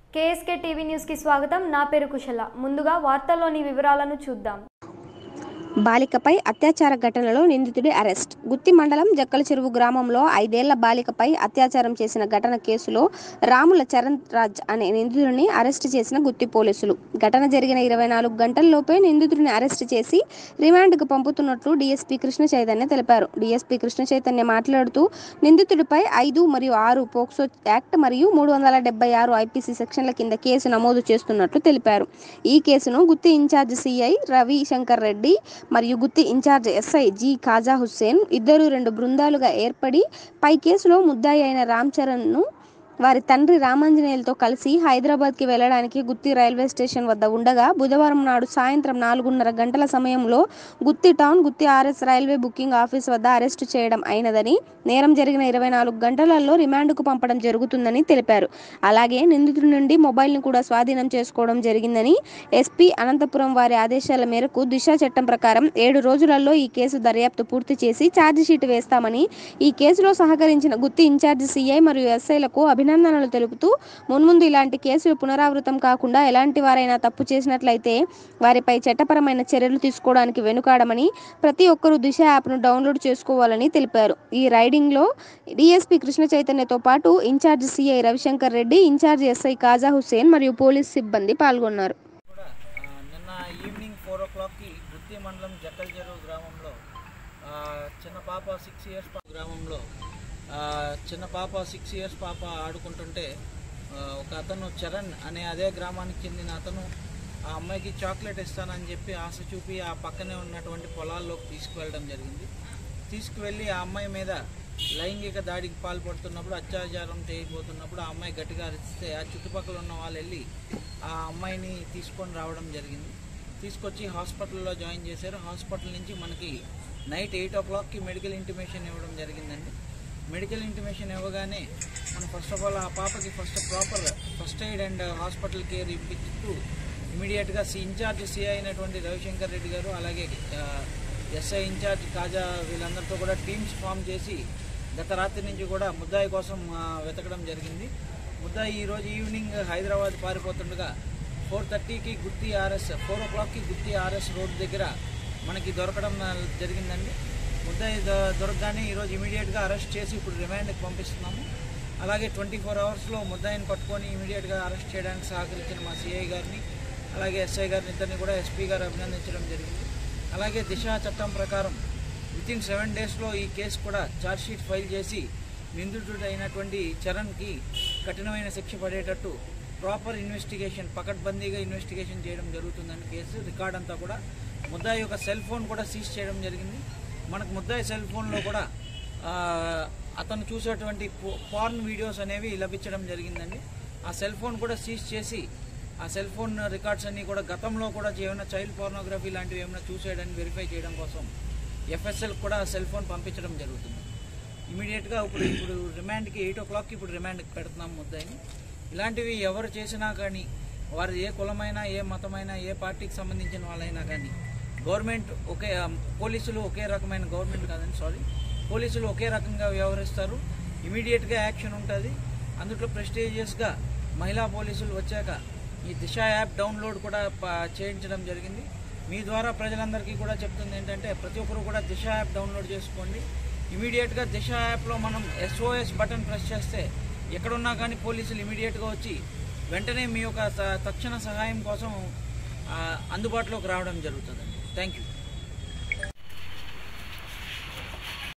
KSK TV న్యూస్కి స్వాగతం నా పేరు కుశల ముందుగా వార్తల్లోని వివరాలను చూద్దాం బాలికపై అత్యాచార ఘటనలో నిందితుడి అరెస్ట్ గుత్తి మండలం జక్కల చెరువు గ్రామంలో ఐదేళ్ల బాలికపై అత్యాచారం చేసిన ఘటన కేసులో రాముల చరణ్ రాజ్ అనే నిందితుడిని అరెస్ట్ చేసిన గుత్తి పోలీసులు ఘటన జరిగిన ఇరవై నాలుగు గంటల్లోపే నిందితుడిని అరెస్ట్ చేసి రిమాండ్కు పంపుతున్నట్లు డీఎస్పీ కృష్ణ చైతన్య తెలిపారు డీఎస్పీ కృష్ణ చైతన్య మాట్లాడుతూ నిందితుడిపై ఐదు మరియు ఆరు పోక్సో యాక్ట్ మరియు మూడు వందల డెబ్బై ఆరు ఐపీసీ సెక్షన్ల కింద కేసు నమోదు చేస్తున్నట్లు తెలిపారు ఈ కేసును గుత్తి ఇన్ఛార్జ్ సిఐ రవి శంకర్ రెడ్డి మరియు Gutti incharge SI G Khaja Hussain ఇద్దరు రెండు బృందాలుగా ఏర్పడి పై కేసులో ముద్దాయి అయిన రామ్ చరణ్ను వారి తండ్రి రామాంజనేయులతో కలిసి హైదరాబాద్కి వెళ్లడానికి గుత్తి రైల్వే స్టేషన్ వద్ద ఉండగా బుధవారం నాడు సాయంత్రం నాలుగున్నర గంటల సమయంలో Gutti town Gutti RS railway booking office వద్ద అరెస్టు చేయడం అయినదని నేరం జరిగిన ఇరవై నాలుగు గంటలలో రిమాండ్కు పంపడం జరుగుతుందని తెలిపారు అలాగే నిందితుడి నుండి మొబైల్ను కూడా స్వాధీనం చేసుకోవడం జరిగిందని ఎస్పీ అనంతపురం వారి ఆదేశాల మేరకు దిశ చట్టం ప్రకారం ఏడు రోజులలో ఈ కేసు దర్యాప్తు పూర్తి చేసి ఛార్జిషీట్ వేస్తామని ఈ కేసులో సహకరించిన గుత్తి ఇన్ఛార్జి సీఐ మరియు ఎస్ఐలకు అభినందనలు తెలుపుతూ మున్ముందు ఇలాంటి కేసులు పునరావృతం కాకుండా ఎలాంటి వారైనా తప్పు చేసినట్లయితే వారిపై చట్టపరమైన చర్యలు తీసుకోవడానికి వెనుకాడమని ప్రతి ఒక్కరూ దిశ యాప్ను డౌన్లోడ్ చేసుకోవాలని తెలిపారు ఈ రైడింగ్లో డిఎస్పీ కృష్ణ చైతన్యతో పాటు incharge CI Ravishankar Reddy incharge SI Khaja Hussain మరియు పోలీస్ సిబ్బంది పాల్గొన్నారు కూడా ఆ, నిన్న ఈవినింగ్ ఫోర్ ఓ క్లాక్కి వృత్తి మండలం జక్కల్ చెరువు గ్రామంలో ఆ, చిన్న పాప సిక్స్ ఇయర్స్ గ్రామంలో ఆ, చిన్న పాప సిక్స్ ఇయర్స్ పాప ఆడుకుంటుంటే ఆ, ఒక అతను చరణ్ అనే అదే గ్రామానికి చెందిన అతను ఆ అమ్మాయికి చాక్లెట్ ఇస్తానని చెప్పి ఆశ చూపి ఆ పక్కనే ఉన్నటువంటి పొలాల్లోకి తీసుకువెళ్ళడం జరిగింది తీసుకువెళ్ళి ఆ అమ్మాయి మీద లైంగిక దాడికి పాల్పడుతున్నప్పుడు అత్యాచారం చేయబోతున్నప్పుడు ఆ అమ్మాయి గట్టిగా అరిస్తే ఆ చుట్టుపక్కల ఉన్న వాళ్ళు వెళ్ళి ఆ అమ్మాయిని తీసుకొని రావడం జరిగింది తీసుకొచ్చి హాస్పిటల్లో జాయిన్ చేశారు హాస్పిటల్ నుంచి మనకి నైట్ ఎయిట్ ఓ క్లాక్కి మెడికల్ ఇంటిమేషన్ ఇవ్వడం జరిగిందండి మెడికల్ ఇంటిమేషన్ ఇవ్వగానే మనం ఫస్ట్ ఆఫ్ ఆల్ ఆ పాపకి first proper first aid and hospital care ఇప్పిస్తూ ఇమీడియట్గా సి ఇన్ఛార్జ్ సిఐ అయినటువంటి రవిశంకర్ రెడ్డి గారు అలాగే ఆ, ఎస్ఐ ఇన్ఛార్జ్ కాజా వీళ్ళందరితో కూడా టీమ్స్ ఫామ్ చేసి గత రాత్రి నుంచి కూడా ముద్దాయి కోసం ఆ, వెతకడం జరిగింది ముద్దాయి ఈరోజు ఈవినింగ్ హైదరాబాద్ పారిపోతుండగా ఫోర్ థర్టీకి గుత్తి ఆర్ఎస్ ఫోర్ ఓ క్లాక్కి గుత్తి ఆర్ఎస్ రోడ్ దగ్గర మనకి దొరకడం ఆ, జరిగిందండి ముద్దాయి దొ- దొరకగానే ఈరోజు ఇమీడియట్గా అరెస్ట్ చేసి ఇప్పుడు రిమాండ్కి పంపిస్తున్నాము అలాగే ట్వంటీ ఫోర్ అవర్స్లో ముద్దాయిని పట్టుకొని ఇమీడియట్గా అరెస్ట్ చేయడానికి సహకరించిన మా సిఐ గారిని అలాగే ఎస్ఐ గారిని ఇద్దరిని కూడా ఎస్పీ గారు అభినందించడం జరిగింది అలాగే దిశ చట్టం ప్రకారం విత్ ఇన్ సెవెన్ డేస్లో ఈ కేసు కూడా ఛార్జ్షీట్ ఫైల్ చేసి నిందితుడు అయినటువంటి చరణ్కి కఠినమైన శిక్ష పడేటట్టు ప్రాపర్ ఇన్వెస్టిగేషన్ పకడ్బందీగా ఇన్వెస్టిగేషన్ చేయడం జరుగుతుందని కేసు రికార్డ్ అంతా కూడా ముద్దాయి యొక్క సెల్ ఫోన్ కూడా సీజ్ చేయడం జరిగింది మనకు ముద్దాయి సెల్ ఫోన్లో కూడా ఆ, అతను చూసేటువంటి పార్న్ వీడియోస్ అనేవి లభించడం జరిగిందండి ఆ సెల్ ఫోన్ కూడా సీజ్ చేసి ఆ సెల్ ఫోన్ రికార్డ్స్ అన్ని కూడా గతంలో కూడా ఏమైనా చైల్డ్ పోర్నోగ్రఫీ లాంటివి ఏమైనా చూసేయడానికి వెరిఫై చేయడం కోసం ఎఫ్ఎస్ఎల్ కూడా సెల్ ఫోన్ పంపించడం జరుగుతుంది ఇమీడియట్గా ఇప్పుడు ఇప్పుడు రిమాండ్కి ఎయిట్ ఓ క్లాక్కి ఇప్పుడు రిమాండ్కి పెడుతున్నాం ముద్దాయిని ఇలాంటివి ఎవరు చేసినా కానీ వారు ఏ కులమైనా ఏ మతమైనా ఏ పార్టీకి సంబంధించిన వాళ్ళైనా కానీ గవర్నమెంట్ ఒకే ఆ, పోలీసులు ఒకే రకమైన గవర్నమెంట్ కాదండి సారీ పోలీసులు ఒకే రకంగా వ్యవహరిస్తారు ఇమీడియట్గా యాక్షన్ ఉంటుంది అందులో ప్రెస్టీజియస్గా మహిళా పోలీసులు వచ్చాక ఈ దిశ యాప్ డౌన్లోడ్ కూడా ప- చేయించడం జరిగింది మీ ద్వారా ప్రజలందరికీ కూడా చెప్తుంది ఏంటంటే ప్రతి ఒక్కరు కూడా దిశ యాప్ డౌన్లోడ్ చేసుకోండి ఇమీడియట్గా దిశ యాప్లో మనం ఎస్ఓఎస్ బటన్ ప్రెస్ చేస్తే ఎక్కడున్నా కానీ పోలీసులు ఇమీడియట్గా వచ్చి వెంటనే మీ యొక్క త- తక్షణ సహాయం కోసం ఆ, అందుబాటులోకి రావడం జరుగుతుందండి థ్యాంక్ యూ